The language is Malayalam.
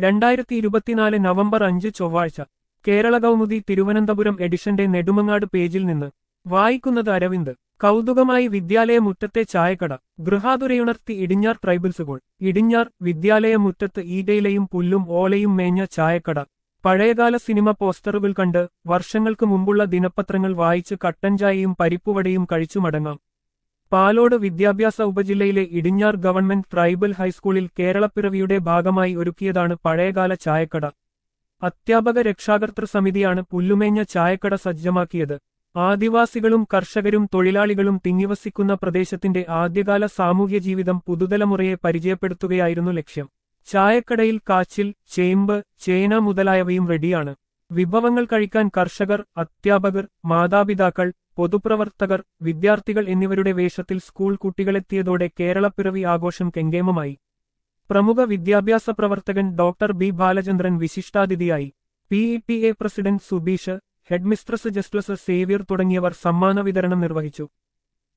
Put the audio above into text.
രണ്ടായിരത്തി ഇരുപത്തിനാല് നവംബർ അഞ്ച് ചൊവ്വാഴ്ച കേരള കൗമുദി തിരുവനന്തപുരം എഡിഷന്റെ നെടുമങ്ങാട് പേജിൽ നിന്ന് വായിക്കുന്നത് അരവിന്ദ് കൗതുകമായി വിദ്യാലയ മുറ്റത്തെ ചായക്കട ഗൃഹാതുരയുണർത്തി ഇടിഞ്ഞാർ ട്രൈബൽ സ്കൂൾ ഇടിഞ്ഞാർ വിദ്യാലയ മുറ്റത്ത് ഈകയിലയും പുല്ലും ഓലയും മേഞ്ഞ ചായക്കട പഴയകാല സിനിമ പോസ്റ്ററുകൾ കണ്ട് വർഷങ്ങൾക്ക് മുമ്പുള്ള ദിനപത്രങ്ങൾ വായിച്ച് കട്ടൻ ചായയും പരിപ്പുവടയും കഴിച്ചു മടങ്ങാം പാലോട് വിദ്യാഭ്യാസ ഉപജില്ലയിലെ ഇടിഞ്ഞാർ ഗവൺമെന്റ് ട്രൈബൽ ഹൈസ്കൂളിൽ കേരളപ്പിറവിയുടെ ഭാഗമായി ഒരുക്കിയതാണ് പഴയകാല ചായക്കട അധ്യാപക രക്ഷാകർതൃ സമിതിയാണ് പുല്ലുമേഞ്ഞ ചായക്കട സജ്ജമാക്കിയത് ആദിവാസികളും കർഷകരും തൊഴിലാളികളും തിങ്ങിവസിക്കുന്ന പ്രദേശത്തിന്റെ ആദ്യകാല സാമൂഹ്യ ജീവിതം പുതുതലമുറയെ പരിചയപ്പെടുത്തുകയായിരുന്നു ലക്ഷ്യം ചായക്കടയിൽ കാച്ചിൽ ചേമ്പ് ചേന മുതലായവയും റെഡിയാണ് വിഭവങ്ങൾ കഴിക്കാൻ കർഷകർ അധ്യാപകർ മാതാപിതാക്കൾ പൊതുപ്രവർത്തകർ വിദ്യാർത്ഥികൾ എന്നിവരുടെ വേഷത്തിൽ സ്കൂൾ കുട്ടികളെത്തിയതോടെ കേരളപ്പിറവി ആഘോഷം കെങ്കേമമായി പ്രമുഖ വിദ്യാഭ്യാസ പ്രവർത്തകൻ ഡോക്ടർ ബി ബാലചന്ദ്രൻ വിശിഷ്ടാതിഥിയായി P E T A president Subeesh headmistress Justice Xavier തുടങ്ങിയവർ സമ്മാന വിതരണം നിർവഹിച്ചു